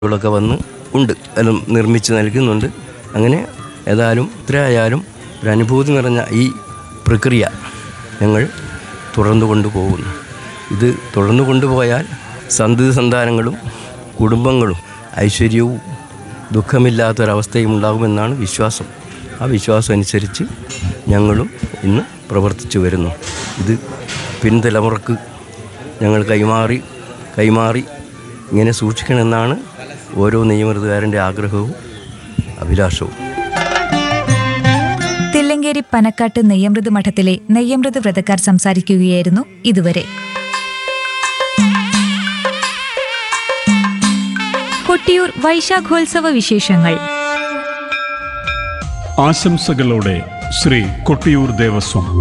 കളൊക്കെ വന്ന് ഉണ്ട് എല്ലാം നിർമ്മിച്ച് നൽകുന്നുണ്ട് അങ്ങനെ ഏതായാലും ഇത്രയായാലും ഒരു അനുഭൂതി നിറഞ്ഞ ഈ പ്രക്രിയ ഞങ്ങൾ തുടർന്നു കൊണ്ടുപോകുന്നു ഇത് തുടർന്നു കൊണ്ടുപോയാൽ സന്തതി സന്താനങ്ങളും കുടുംബങ്ങളും ഐശ്വര്യവും ദുഃഖമില്ലാത്തൊരവസ്ഥയും ഉണ്ടാകുമെന്നാണ് വിശ്വാസം ആ വിശ്വാസം അനുസരിച്ച് ഞങ്ങളും ഇന്ന് പ്രവർത്തിച്ചു വരുന്നു ഇത് പിൻതലമുറക്ക് ഞങ്ങൾ കൈമാറി കൈമാറി ഇങ്ങനെ സൂക്ഷിക്കണമെന്നാണ് ഓരോ നിയമൃതകാരൻ്റെ ആഗ്രഹവും അഭിലാഷവും തില്ലങ്കേരി പനക്കാട്ട് നെയ്യമൃത് മഠത്തിലെ നെയ്യമൃത് വ്രതക്കാർ സംസാരിക്കുകയായിരുന്നു ഇതുവരെ കൊട്ടിയൂർ വൈശാഖോത്സവ വിശേഷങ്ങൾ ആശംസകളോടെ ശ്രീ കൊട്ടിയൂർ ദേവസ്വം